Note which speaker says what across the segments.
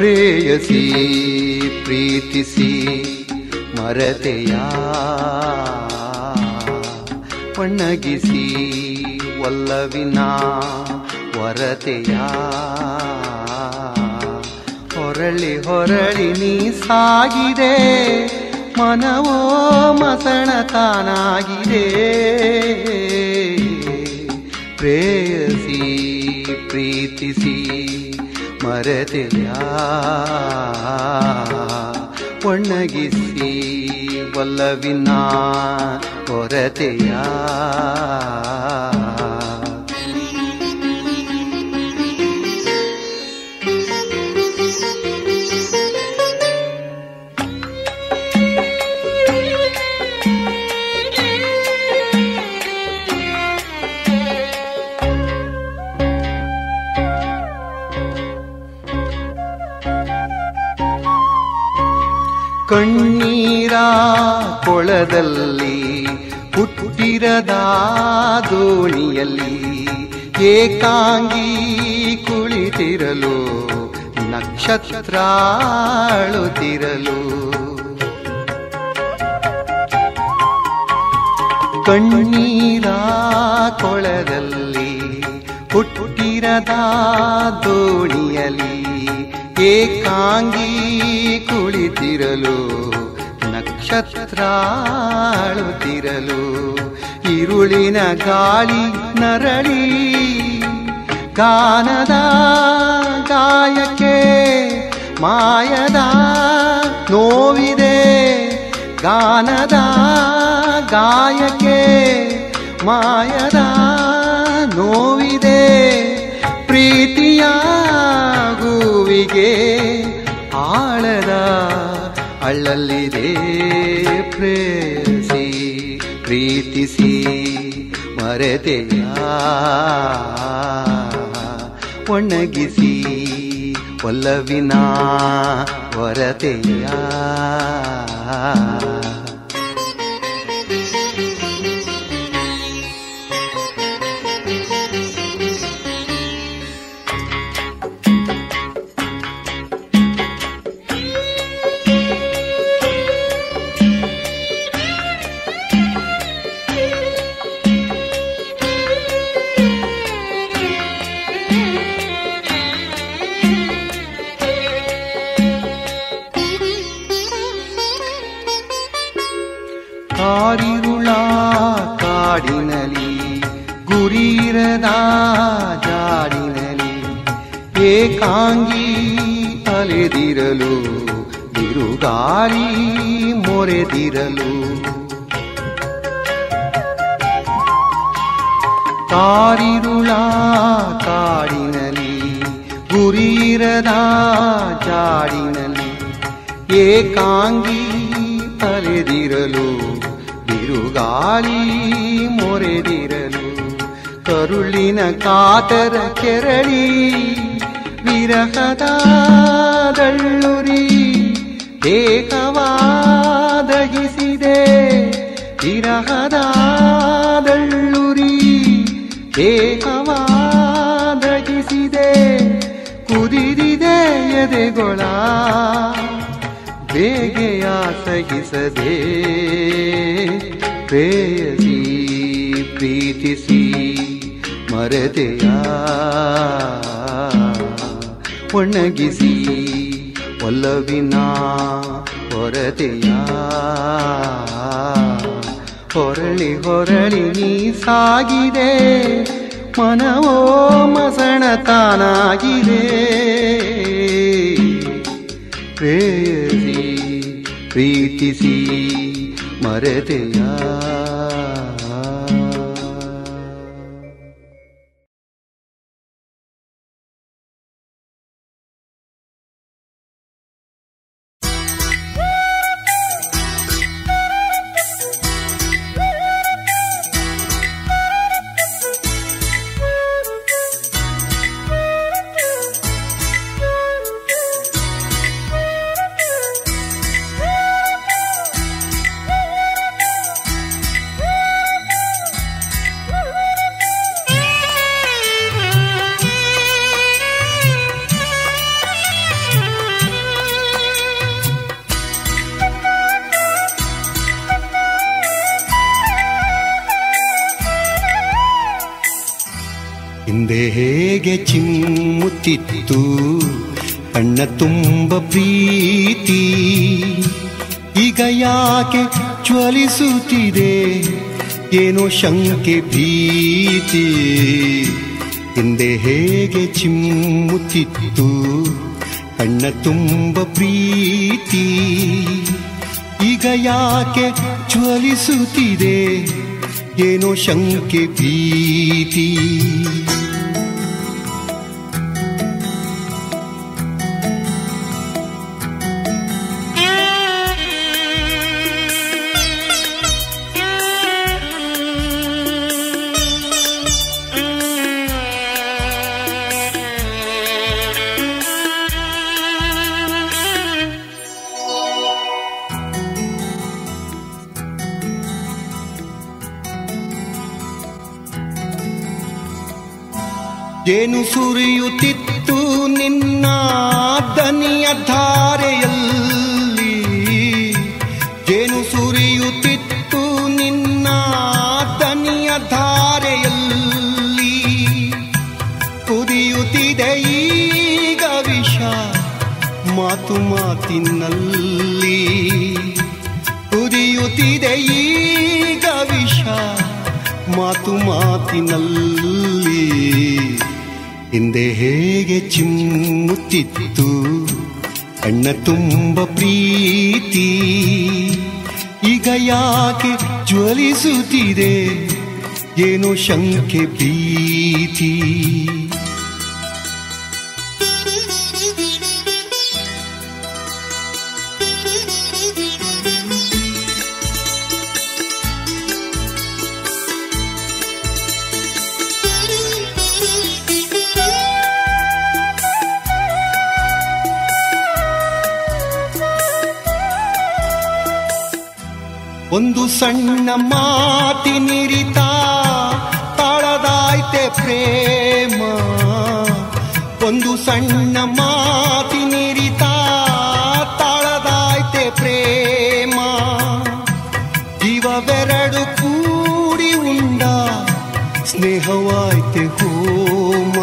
Speaker 1: ಪ್ರೇಯಸಿ ಪ್ರೀತಿಸಿ ಮರತೆಯ ಒಣ್ಣಗಿಸಿ ಒಲ್ಲವಿನ ವರತೆಯ ಹೊರಳಿ ಹೊರಳಿ ನೀ ಸಾಗಿದೆ ಮನವೋ ಮಸಣ ತಾನಾಗಿದೆ ಪ್ರೇಯಸಿ ಪ್ರೀತಿಸಿ ಮರೆತೆಯ ಒಣ್ಣಗಿಸಿ ಒಲ್ಲವಿನ ಹೊರತೆಯ ಕಣ್ಣೀರ ಕೊಳದಲ್ಲಿ ಹುಟ್ಟಿರದ ದೋಣಿಯಲ್ಲಿ ಏಕಾಂಗಿ ಕುಳಿತಿರಲು ನಕ್ಷತ್ರ ಅಳುತ್ತಿರಲು ಕಣ್ಣೀರ ಕೊಳದಲ್ಲಿ ಹುಟ್ಟಿರದ ದೋಣಿಯಲ್ಲಿ ಏಕಾಂಗಿ ಕುಳಿತಿರಲು ನಕ್ಷತ್ರ ಅಳುತ್ತಿರಲು ಇರುಳಿನ ಗಾಳಿ ನರಳಿ ಗಾನದ ಗಾಯಕ್ಕೆ ಮಾಯದ ನೋವಿದೆ ಗಾನದ ಗಾಯಕ್ಕೆ ಮಾಯದ ನೋವಿದೆ ಪ್ರೀತಿಯ ಗೂವಿಗೆ ಆಳದ ಅಳ್ಳಲ್ಲಿದೆ ಪ್ರೇಯಸಿ ಪ್ರೀತಿಸಿ ಮರೆತೆಯ ಒಣಗಿಸಿ ಒಲ್ಲವಿನ ಹೊರತೆಯ ಕಾರಿರುಳ ಕಾಡಿನಲಿ ಗುರಿರದ ಜಾಡಿನಲಿ ಏಕಾಂಗಿ ಅಲೆದಿರಲು ಬಿರುಗಾಳಿ ಮೊರೆದಿರಲು ಕಾರಿರುಳ ಕಾಡಿನಲಿ ಗುರಿರದ ಜಾಡಿನಲಿ ಏಕಾಂಗಿ ಅಲೆದಿರಲು ಬಿರುಗಾಳಿ ಮೊರೆದಿರಲು ಕರುಳಿನ ಕಾತರ ಕೆರಳಿ ವಿರಹದ ದಳ್ಳುರಿ ದೇಹವಾದಗಿಸಿದೆ ವಿರಹದ ದಳ್ಳುರಿ ದೇಹವಾದಗಿಸಿದೆ ಕುದಿದಿದೆ ಎದೆಗೊಳ ಬೇಗೆಯ ಸಹಿಸದೆ ಪ್ರೇಯಸಿ ಪ್ರೀತಿಸಿ ಮರೆತೆಯ ಒಣಗಿಸಿ ಒಲ್ಲವಿನ ಹೊರತೆಯ ಹೊರಳಿ ಹೊರಳಿ ನೀ ಸಾಗಿದೆ ಮನವೋ ಮಸಣ ತಾನಾಗಿದೆ ಪ್ರೇಯಸಿ ಪ್ರೀತಿಸಿ ಮರೆತೆಯ ಹಿಂದೆ ಹೇಗೆ ಚಿಮ್ಮುತ್ತಿತ್ತು ಕಣ್ಣ ತುಂಬ ಪ್ರೀತಿ ಈಗ ಯಾಕೆ ಜ್ವಲಿಸುತ್ತಿದೆ ಏನೋ ಶಂಕೆ ಭೀತಿ ಹಿಂದೆ ಹೇಗೆ ಚಿಮ್ಮುತ್ತಿತ್ತು ಕಣ್ಣ ತುಂಬ ಪ್ರೀತಿ ಈಗ ಯಾಕೆ ಜ್ವಲಿಸುತ್ತಿದೆ ಏನೋ ಶಂಕೆ ಭೀತಿ ಜೇನು ಸುರಿಯುತ್ತಿತ್ತು ನಿನ್ನ ದನಿಯ ಧಾರೆಯಲ್ಲಿ ಜೇನು ಸುರಿಯುತ್ತಿತ್ತು ನಿನ್ನ ದನಿಯ ಧಾರೆಯಲ್ಲಿ ಕುದಿಯುತ್ತಿದೆ ಈಗ ವಿಷ ಮಾತು ಮಾತಿನಲ್ಲಿ ಕುದಿಯುತ್ತಿದೆ ಈಗ ವಿಷ ಮಾತು ಮಾತಿನಲ್ಲಿ ಹಿಂದೆ ಹೇಗೆ ಚಿಮ್ಮುತ್ತಿತ್ತು ಅಣ್ಣ ತುಂಬ ಪ್ರೀತಿ ಈಗ ಯಾಕೆ ಜ್ವಲಿಸುತ್ತಿದೆ ಏನೋ ಶಂಕೆ ಭೀತಿ ಒಂದು ಸಣ್ಣ ಮಾತಿನಿರಿತ ತಾಳದಾಯ್ತೆ ಪ್ರೇಮ ಒಂದು ಸಣ್ಣ ಮಾತಿನಿರಿತ ತಾಳದಾಯ್ತೆ ಪ್ರೇಮ ಜೀವವೆರಡು ಕೂಡಿ ಉಂಡ ಸ್ನೇಹವಾಯ್ತೆ ಹೋಮ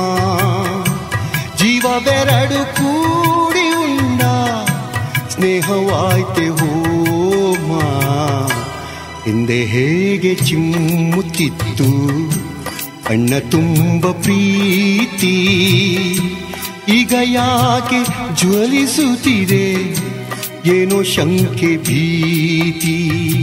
Speaker 1: ಜೀವವೆರಡು ಕೂಡಿ ಉಂಡ ಸ್ನೇಹವಾಯ್ತೆ ಹೋಮ ಹಿಂದೆ ಹೇಗೆ ಚಿಮ್ಮುತ್ತಿತ್ತು ಅಣ್ಣ ತುಂಬ ಪ್ರೀತಿ ಈಗ ಯಾಕೆ ಜ್ವಲಿಸುತ್ತಿದೆ ಏನೋ ಶಂಕೆ ಭೀತಿ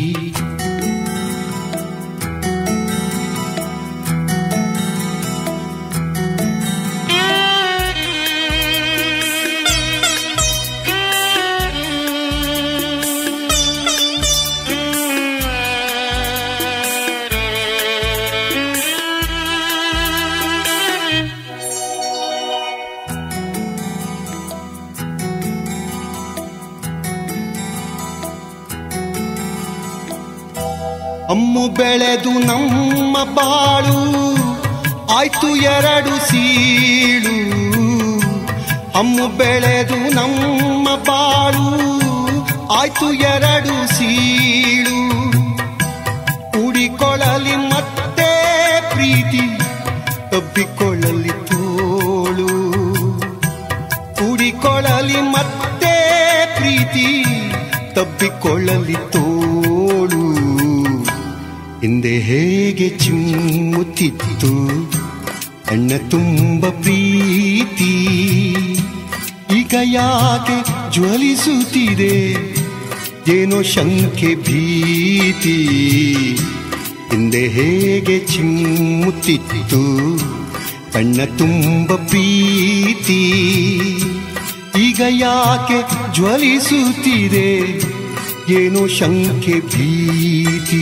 Speaker 1: ಅಮ್ಮು ಬೆಳೆದು ನಮ್ಮ ಬಾಳು ಆಯ್ತು ಎರಡು ಸೀಳು ಅಮ್ಮು ಬೆಳೆದು ನಮ್ಮ ಬಾಳು ಆಯ್ತು ಎರಡು ಸೀಳು ಕೂಡಿಕೊಳ್ಳಲಿ ಮತ್ತೆ ಪ್ರೀತಿ ತಬ್ಬಿಕೊಳ್ಳಲಿ ತೋಳು ಕೂಡಿಕೊಳ್ಳಲಿ ಮತ್ತೆ ಪ್ರೀತಿ ತಬ್ಬಿಕೊಳ್ಳಲಿ ತೋಳು ಹಿಂದೆ ಹೇಗೆ ಚಿಮ್ಮುತ್ತಿತ್ತು ಅಣ್ಣ ತುಂಬ ಪ್ರೀತಿ ಈಗ ಯಾಕೆ ಜ್ವಲಿಸುತ್ತಿದೆ ಏನೋ ಶಂಕೆ ಭೀತಿ ಹಿಂದೆ ಹೇಗೆ ಚಿಮ್ಮುತ್ತಿತ್ತು ಕಣ್ಣ ತುಂಬ ಪ್ರೀತಿ ಈಗ ಯಾಕೆ ಜ್ವಲಿಸುತ್ತಿದೆ ಏನೋ ಶಂಕೆ ಭೀತಿ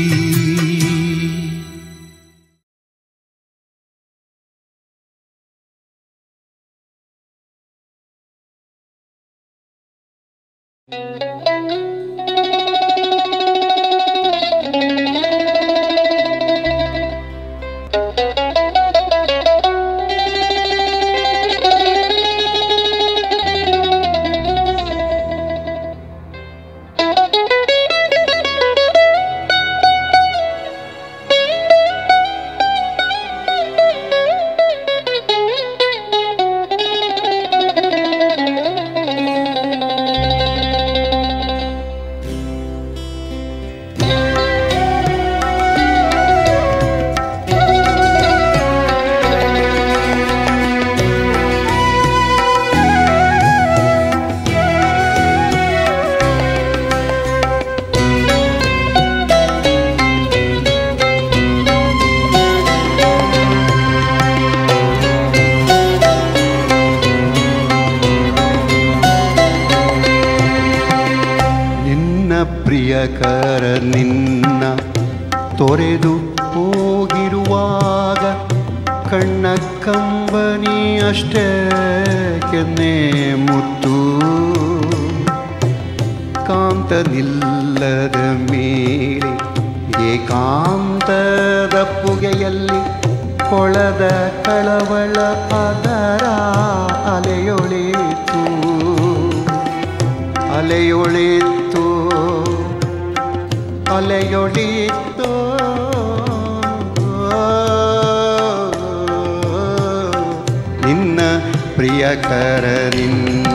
Speaker 1: ಪ್ರಿಯಕರ ನಿನ್ನ ತೊರೆದು ಹೋಗಿರುವಾಗ ಕಣ್ಣ ಕಂಬನಿ ಅಷ್ಟೇ ಕೆನ್ನೆ ಮುತ್ತು ಕಾಂತನಿಲ್ಲದ ಮೇಲೆ ಏಕಾಂತದ ಪುಗೆಯಲ್ಲಿ ಕೊಳದ ಕಳವಳ ಅದರ ಅಲೆಯೊಳಿತು ಅಲೆಯೊಳಿತು ಅಲೆಯೊಳಿತು ನಿನ್ನ ಪ್ರಿಯಕರ ನಿನ್ನ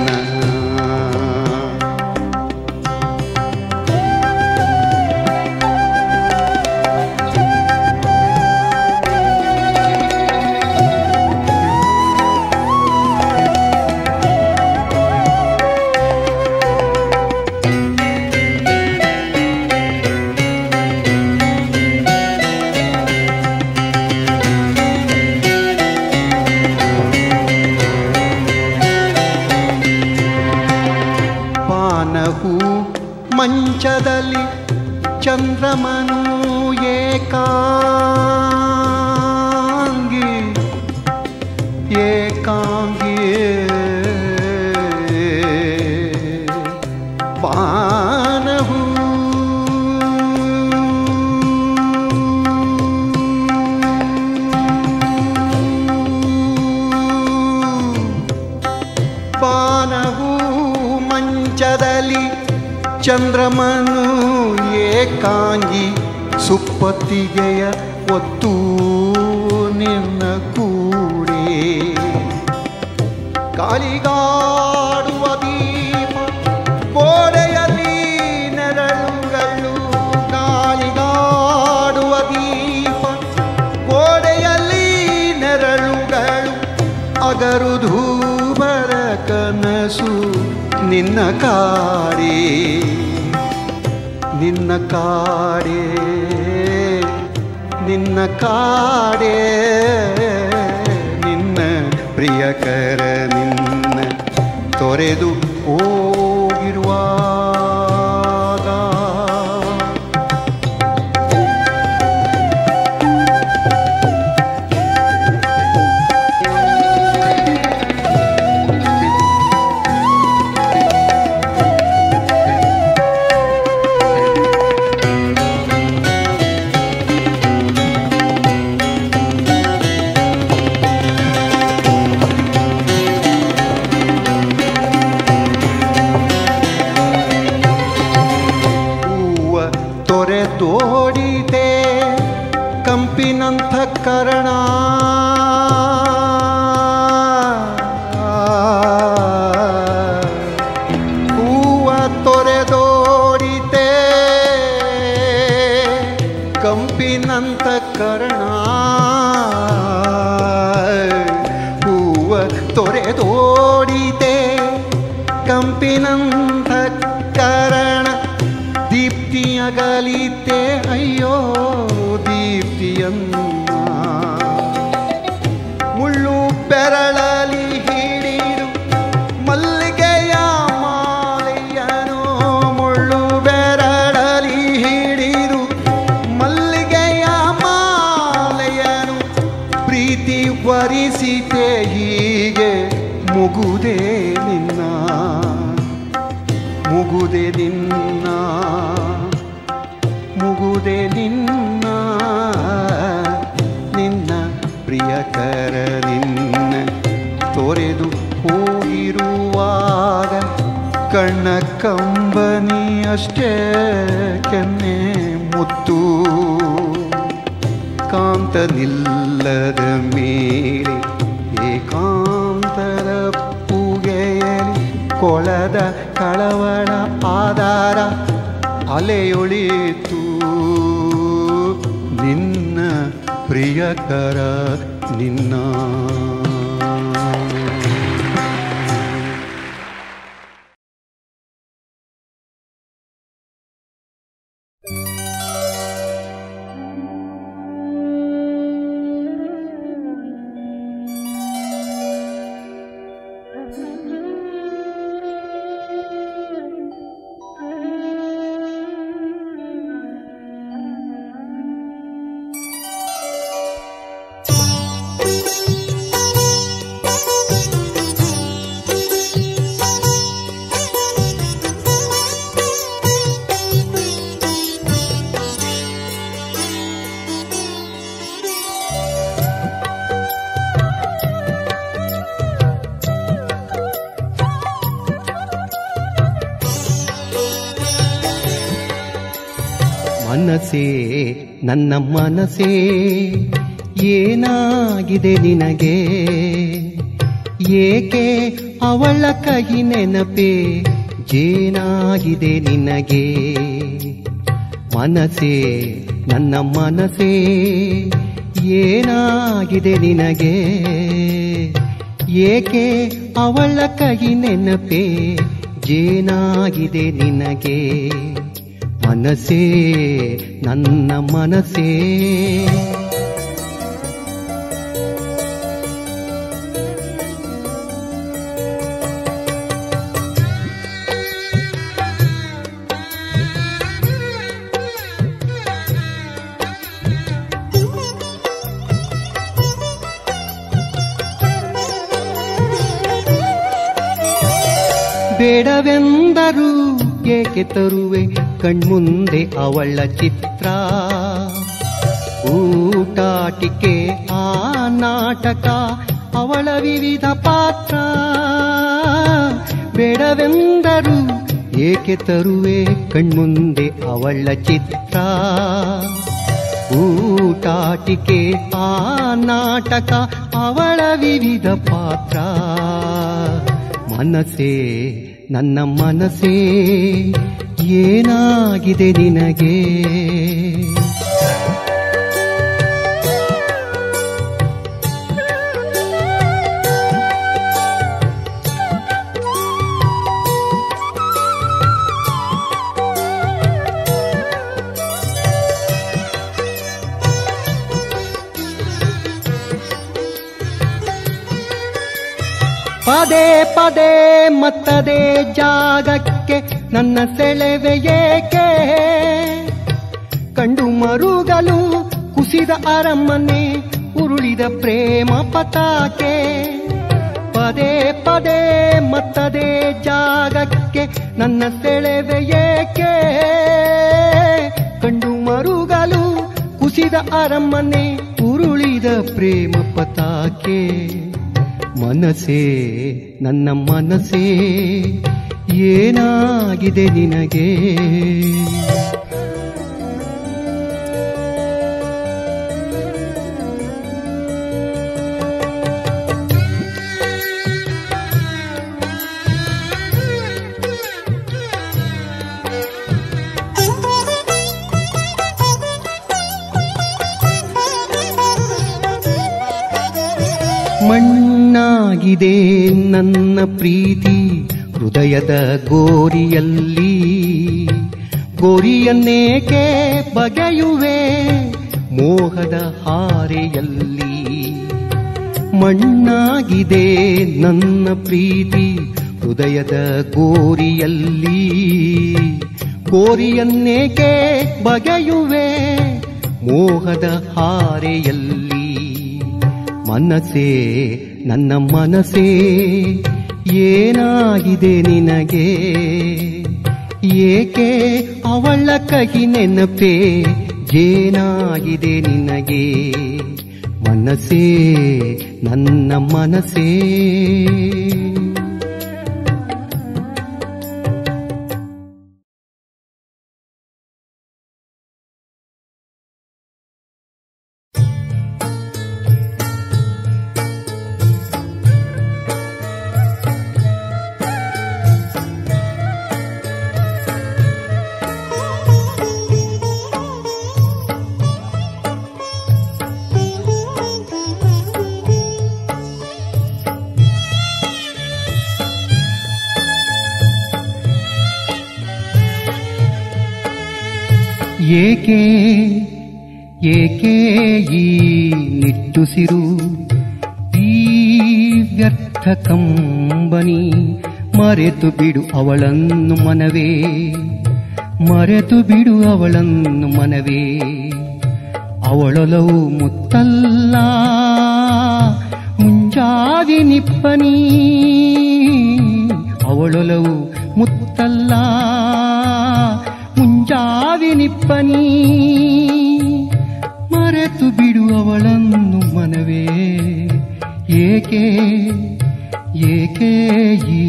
Speaker 1: ಪಾನಹು ಮಂಚದಲ್ಲಿ ಚಂದ್ರಮನು ಏಕಾಂಗಿ ಏಕಾಂಗಿ ಪಾನಹು ಪಾನಹು ಮಂಚದಲ್ಲಿ ಚಂದ್ರಮನು ಏಕಾಂಗಿ ಸುಪ್ಪತ್ತಿಗೆಯ ಒತ್ತು ನಿನ್ನ ಕೂಡೆ ಕಾಲಿಗಾಡುವ ದೀಪ ಗೋಡೆಯಲ್ಲಿ ನೆರಳುಗಳು ಕಾಲಿಗಾಡುವ ದೀಪ ಗೋಡೆಯಲ್ಲಿ ನೆರಳುಗಳು ಅಗರುಧೂ ಬರ ಕನಸು ನಿನ್ನ ಕಾಡೆ ನಿನ್ನ ಕಾಡೆ ನಿನ್ನ ಕಾಡೆ ನಿನ್ನ ಪ್ರಿಯಕರ ನಿನ್ನ ತೊರೆದು ಹೋಗಿರುವಾಗ ಹೂವ ತೊರೆದೋಡಿದೆ ಕಂಪಿನಂಥ ಕರಣ ಹೂವ ತೊರೆದೋಡಿದೆ ಕಂಪಿನಂಥ ಕರಣ ಹೂವ ತೊರೆದೋಡಿದೆ ಕಂಪಿನಂಥ ಕರಣ ದೀಪ್ತಿಯಗಲಿತೆ ಅಯ್ಯೋ ದೀಪ್ತಿಯನ್ನ ಮುಳ್ಳು ಬೆರಳಲಿ ಹಿಡಿದು ಮಲ್ಲಿಗೆಯ ಮಾಲೆಯನು ಮುಳ್ಳು ಬೆರಳಲಿ ಹಿಡಿದು ಮಲ್ಲಿಗೆಯ ಮಾಲೆಯನು ಪ್ರೀತಿ ವರಿಸಿತೆ ಹೀಗೆ ಮುಗುದೆ ನಿನ್ನ ಮುಗುದೆ ನಿನ್ನ ಮುಗುದೆ ನಿನ್ನ ನಿನ್ನ ಪ್ರಿಯಕರ ನಿನ್ನ ತೊರೆದು ಹೋಗಿರುವಾಗ ಕಣ್ಣ ಕಂಬನಿ ಅಷ್ಟೇ ಕೆನ್ನೆ ಮುತ್ತು ಕಾಂತನಿಲ್ಲದ ಮೇಲೆ ಏಕಾಂತರ ಪೂಗೆಯಲಿ ಕೊಳದ ಕಳವಳ ಆಧಾರ ಅಲೆಯೊಳಿತು ನಿನ್ನ ಪ್ರಿಯಕರ ನಿನ್ನ ಮನಸೇ ನನ್ನ ಮನಸೇ ಏನಾಗಿದೆ ನಿನಗೆ ಏಕೆ ಅವಳ ಕೈ ನೆನಪೇ ಜೇನಾಗಿದೆ ನಿನಗೆ ಮನಸೇ ನನ್ನ ಮನಸೇ ಏನಾಗಿದೆ ನಿನಗೆ ಏಕೆ ಅವಳ ಕೈ ನೆನಪೇ ಜೇನಾಗಿದೆ ನಿನಗೆ ಮನಸೇ ನನ್ನ ಮನಸೇ ಬೇಡವೆಂದರು ಏಕೆ ತರುವೆ ಕಣ್ಮುಂದೆ ಅವಳ ಚಿತ್ರ ಊಟಾಟಿಕೆ ಆ ನಾಟಕ ಅವಳ ವಿವಿಧ ಪಾತ್ರ ಬೇಡವೆಂದರು ಏಕೆ ತರುವೆ ಕಣ್ಮುಂದೆ ಅವಳ ಚಿತ್ರ ಊಟಾಟಿಕೆ ಆ ನಾಟಕ ಅವಳ ವಿವಿಧ ಪಾತ್ರ ಮನಸೇ ನನ್ನ ಮನಸೇ ಏನಾಗಿದೆ ನಿನಗೆ ಪದೇ ಪದೇ ಮತ್ತದೇ ಜಾಗಕ್ಕೆ ನನ್ನ ಸೆಳೆವೆ ಏಕೆ ಕಂಡು ಮರುಗಲು ಕುಸಿದ ಅರಮನೆ ಉರುಳಿದ ಪ್ರೇಮ ಪತಾಕೆ ಪದೇ ಪದೇ ಮತ್ತದೇ ಜಾಗಕ್ಕೆ ನನ್ನ ಸೆಳೆವೆ ಏಕೆ ಕಂಡು ಮರುಗಲು ಕುಸಿದ ಅರಮನೆ ಉರುಳಿದ ಪ್ರೇಮ ಪತಾಕೆ ಮನಸೇ ನನ್ನ ಮನಸೇ ಏನಾಗಿದೆ ನಿನಗೆ ಮಣ್ಣಾಗಿದೆ ನನ್ನ ಪ್ರೀತಿ ಹೃದಯದ ಗೋರಿಯಲ್ಲಿ ಗೋರಿಯನ್ನೇಕೆ ಬಗೆಯುವೆ ಮೋಹದ ಹಾರೆಯಲ್ಲಿ ಮಣ್ಣಾಗಿದೆ ನನ್ನ ಪ್ರೀತಿ ಹೃದಯದ ಗೋರಿಯಲ್ಲಿ ಗೋರಿಯನ್ನೇಕೆ ಬಗೆಯುವೆ ಮೋಹದ ಹಾರೆಯಲ್ಲಿ ಮನಸೇ ನನ್ನ ಮನಸೇ ಏನಾಗಿದೆ ನಿನಗೆ ಏಕೆ ಅವಳ ಕಹಿ ನೆನಪೇ ಜೇನಾಗಿದೆ ನಿನಗೆ ಮನಸೇ ನನ್ನ ಮನಸೇ ಏಕೆ ಏಕೆ ಈ ನಿಟ್ಟುಸಿರು ಈ ವ್ಯರ್ಥ ಕಂಬನಿ ಮರೆತು ಬಿಡು ಅವಳನ್ನು ಮನವೇ ಮರೆತು ಬಿಡು ಅವಳನ್ನು ಮನವೇ ಅವಳೊಲವು ಮುತ್ತಲ್ಲ ಮುಂಜಾವಿ ನಿಪ್ಪನಿ ಅವಳೊಲವು ಮುತ್ತಲ್ಲ ಮುಂಜಾವಿ ನಿಪ್ಪನಿ ಮರೆತು ಬಿಡು ಅವಳನ್ನು ಮನವೇ ಏಕೆ ಏಕೆ ಈ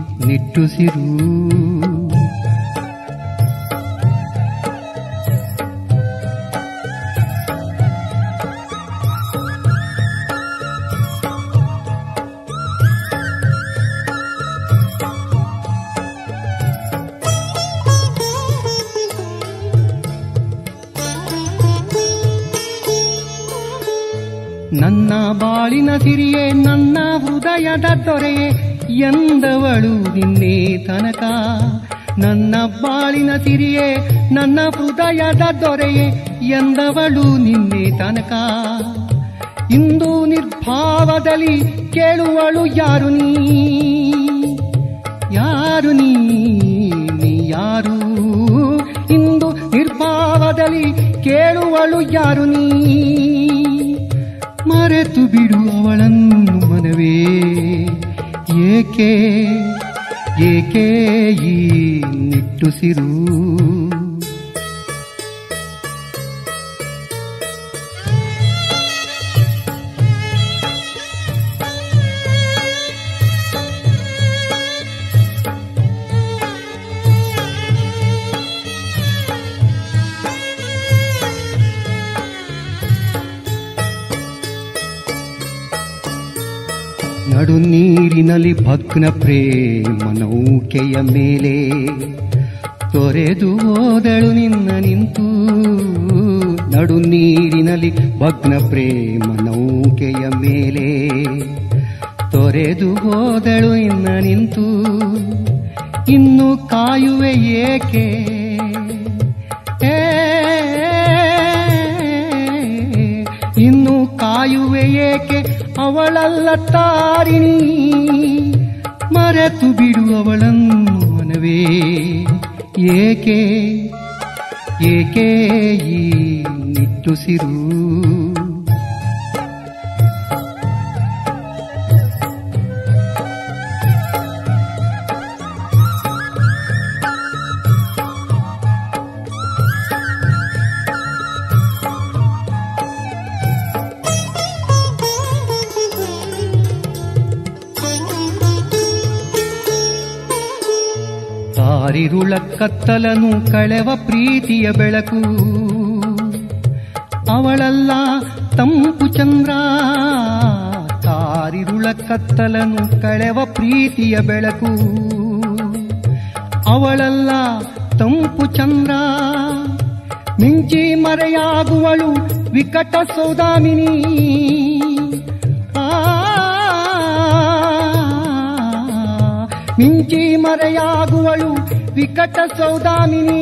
Speaker 1: ನಿಟ್ಟುಸಿರು ನನ್ನ ಬಾಳಿನ ಸಿರಿಯೇ ನನ್ನ ಹೃದಯದ ದೊರೆಯೇ ಎಂದವಳು ನಿನ್ನೆ ತನಕ ನನ್ನ ಬಾಳಿನ ಸಿರಿಯೇ ನನ್ನ ಹೃದಯದ ದೊರೆಯೇ ಎಂದವಳು ನಿನ್ನೆ ತನಕ ಇಂದು ನಿರ್ಭಾವದಲ್ಲಿ ಕೇಳುವಳು ಯಾರು ನೀ ಯಾರು ನೀ ನೀ ಯಾರು ಇಂದು ನಿರ್ಭಾವದಲ್ಲಿ ಕೇಳುವಳು ಯಾರು ನೀ ಮರೆತು ಬಿಡು ಅವಳನ್ನು ಮನವೇ ಏಕೆ ಏಕೆ ಈ ನಿಟ್ಟುಸಿರು ನಡು ನೀರಿನಲ್ಲಿ ಭಗ್ನ ಪ್ರೇಮ ನೌಕೆಯ ಮೇಲೆ ತೊರೆದು ಹೋದಳು ನಿನ್ನ ನಿಂತು ನಡು ನೀರಿನಲ್ಲಿ ಭಗ್ನ ಪ್ರೇಮ ನೌಕೆಯ ಮೇಲೆ ತೊರೆದು ಹೋದಳು ನಿನ್ನ ನಿಂತು ಇನ್ನು ಕಾಯುವೆ ಏಕೆ ಏ, ಇನ್ನು ಕಾಯುವೆ ಏಕೆ ಅವಳಲ್ಲ ತಾರಿಣಿ ಮರೆತು ಬಿಡು ಅವಳನ್ನು ಮನವೇ ಏಕೆ ಏಕೆ ಈ ನಿಟ್ಟುಸಿರು ಕಾರಿರುಳ ಕತ್ತಲನು ಕಳೆವ ಪ್ರೀತಿಯ ಬೆಳಕು ಅವಳಲ್ಲ ತಂಪು ಚಂದ್ರ ಕಾರಿರುಳ ಕತ್ತಲನು ಕಳೆವ ಪ್ರೀತಿಯ ಬೆಳಕು ಅವಳಲ್ಲ ತಂಪು ಚಂದ್ರ ಮಿಂಚಿ ಮರೆಯಾಗುವಳು ವಿಕಟ ಸೌದಾಮಿನಿ ಆ ಮಿಂಚಿ ಮರೆಯಾಗುವಳು ವಿಕಟ ಸೌದಾಮಿನಿ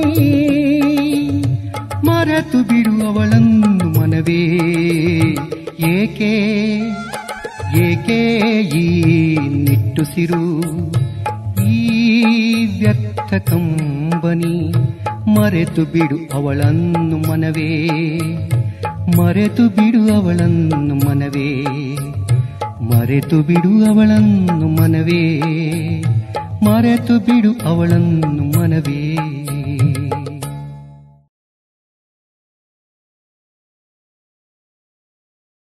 Speaker 1: ಮರೆತು ಬಿಡು ಅವಳನ್ನು ಮನವೇ ಏಕೆ ಏಕೆ ಈ ನಿಟ್ಟುಸಿರು ಈ ವ್ಯರ್ಥ ಕಂಬನಿ ಮರೆತು ಬಿಡು ಅವಳನ್ನು ಮನವೇ ಮರೆತು ಬಿಡು ಅವಳನ್ನು ಮನವೇ ಮರೆತು ಬಿಡು ಅವಳನ್ನು ಮನವೇ ಮರೆತು ಬಿಡು ಅವಳನ್ನು ಮನವೇ